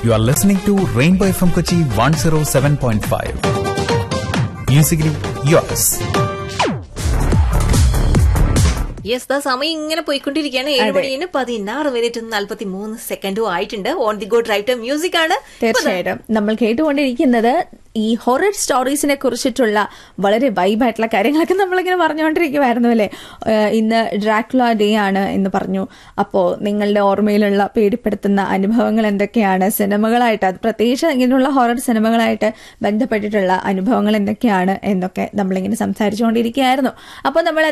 You are listening to Rainbow FM Kochi 107.5. Musically yours. Yes ദാ സമയം ഇങ്ങനെ പോയിക്കൊണ്ടിരിക്കുകയാണ് ഏഴ് മണിന് പതിനാറ് മിനിറ്റ് നാല്പത്തി മൂന്ന് സെക്കൻഡും ആയിട്ടുണ്ട് on the go drive time music ആണ് തീർച്ചയായിട്ടും നമ്മൾ കേട്ടുകൊണ്ടിരിക്കുന്നത് ഈ ഹൊറർ സ്റ്റോറീസിനെ കുറിച്ചിട്ടുള്ള വളരെ വൈബായിട്ടുള്ള കാര്യങ്ങളൊക്കെ നമ്മളിങ്ങനെ പറഞ്ഞുകൊണ്ടിരിക്കുമായിരുന്നു അല്ലേ ഏഹ് ഇന്ന് ഡ്രാക്കുള ഡേ ആണ് എന്ന് പറഞ്ഞു അപ്പോൾ നിങ്ങളുടെ ഓർമ്മയിലുള്ള പേടിപ്പെടുത്തുന്ന അനുഭവങ്ങൾ എന്തൊക്കെയാണ് സിനിമകളായിട്ട് അത് പ്രത്യേകിച്ച് ഇങ്ങനെയുള്ള ഹൊറർ സിനിമകളായിട്ട് ബന്ധപ്പെട്ടിട്ടുള്ള അനുഭവങ്ങൾ എന്തൊക്കെയാണ് എന്നൊക്കെ നമ്മളിങ്ങനെ സംസാരിച്ചുകൊണ്ടിരിക്കുകയായിരുന്നു അപ്പോൾ നമ്മൾ